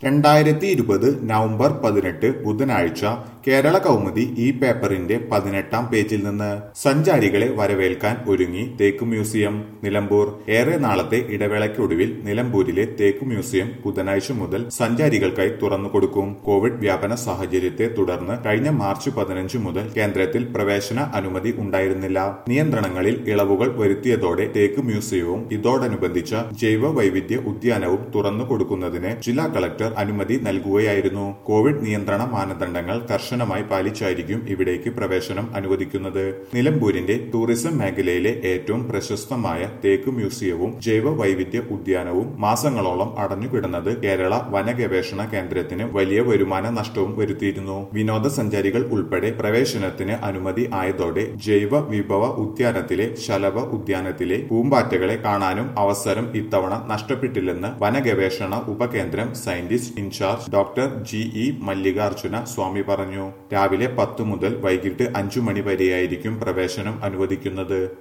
രണ്ടായിരത്തി ഇരുപത് നവംബർ പതിനെട്ട് ബുധനാഴ്ച കേരള കൗമുദി ഈ പേപ്പറിന്റെ പതിനെട്ടാം പേജിൽ നിന്ന് സഞ്ചാരികളെ വരവേൽക്കാൻ ഒരുങ്ങി തേക്ക് മ്യൂസിയം നിലമ്പൂർ ഏറെ നാളത്തെ ഇടവേളയ്ക്കൊടുവിൽ നിലമ്പൂരിലെ തേക്ക് മ്യൂസിയം ബുധനാഴ്ച മുതൽ സഞ്ചാരികൾക്കായി തുറന്നുകൊടുക്കും കോവിഡ് വ്യാപന സാഹചര്യത്തെ തുടർന്ന് കഴിഞ്ഞ മാർച്ച് പതിനഞ്ച് മുതൽ കേന്ദ്രത്തിൽ പ്രവേശന അനുമതി ഉണ്ടായിരുന്നില്ല നിയന്ത്രണങ്ങളിൽ ഇളവുകൾ വരുത്തിയതോടെ തേക്ക് മ്യൂസിയവും ഇതോടനുബന്ധിച്ച ജൈവ വൈവിധ്യ ഉദ്യാനവും തുറന്നു കൊടുക്കുന്നതിന് ജില്ലാ കളക്ടർ അനുമതി നൽകുകയായിരുന്നു കോവിഡ് നിയന്ത്രണ മാനദണ്ഡങ്ങൾ കർശനമായി പാലിച്ചായിരിക്കും ഇവിടേക്ക് പ്രവേശനം അനുവദിക്കുന്നത് നിലമ്പൂരിന്റെ ടൂറിസം മേഖലയിലെ ഏറ്റവും പ്രശസ്തമായ തേക്ക് മ്യൂസിയവും ജൈവ വൈവിധ്യ ഉദ്യാനവും മാസങ്ങളോളം അടഞ്ഞുകിടന്നത് കേരള വനഗവേഷണ കേന്ദ്രത്തിന് വലിയ വരുമാന നഷ്ടവും വരുത്തിയിരുന്നു വിനോദസഞ്ചാരികൾ ഉൾപ്പെടെ പ്രവേശനത്തിന് അനുമതി ആയതോടെ ജൈവ വിഭവ ഉദ്യാനത്തിലെ ശലഭ ഉദ്യാനത്തിലെ പൂമ്പാറ്റകളെ കാണാനും അവസരം ഇത്തവണ നഷ്ടപ്പെട്ടില്ലെന്ന് വനഗവേഷണ ഉപകേന്ദ്രം scientist in charge doctor G E Mallikarjuna Swamy പറഞ്ഞു രാവിലെ പത്ത് മുതൽ വൈകിട്ട് അഞ്ചു മണി വരെയായിരിക്കും പ്രവേശനം അനുവദിക്കുന്നത്